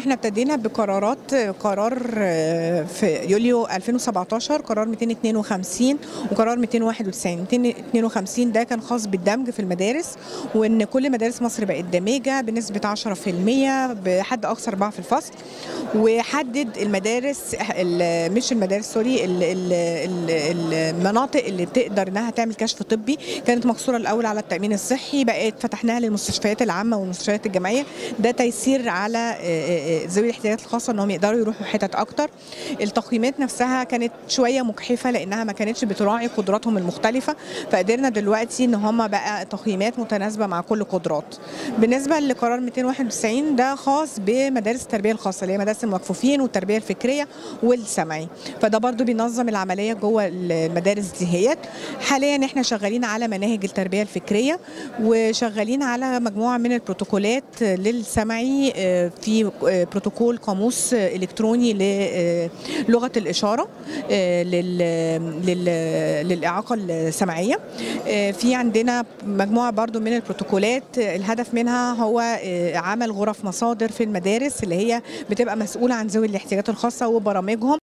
احنا ابتدينا بقرارات قرار في يوليو 2017 قرار 252 وقرار 291 252 ده كان خاص بالدمج في المدارس وان كل مدارس مصر بقت دامجه بنسبه 10% بحد اقصى اربعه في الفصل وحدد المدارس مش المدارس سوري المناطق اللي بتقدر انها تعمل كشف طبي كانت مقصوره الاول على التامين الصحي بقت فتحناها للمستشفيات العامه والمستشفيات الجامعيه ده تيسير على ذوي الاحتياجات الخاصه انهم يقدروا يروحوا حتت اكتر التقييمات نفسها كانت شويه مجحفه لانها ما كانتش بتراعي قدراتهم المختلفه فقدرنا دلوقتي ان هم بقى تقييمات متناسبه مع كل قدرات بالنسبه لقرار 291 ده خاص بمدارس التربيه الخاصه اللي هي مدارس المكفوفين والتربيه الفكريه والسمعي فده برضو بينظم العمليه جوه المدارس ديت حاليا احنا شغالين على مناهج التربيه الفكريه وشغالين على مجموعه من البروتوكولات للسمعي في بروتوكول قاموس الكتروني للغه الاشاره للاعاقه السمعيه في عندنا مجموعه برضو من البروتوكولات الهدف منها هو عمل غرف مصادر في المدارس اللي هي بتبقى مسؤوله عن ذوي الاحتياجات الخاصه وبرامجهم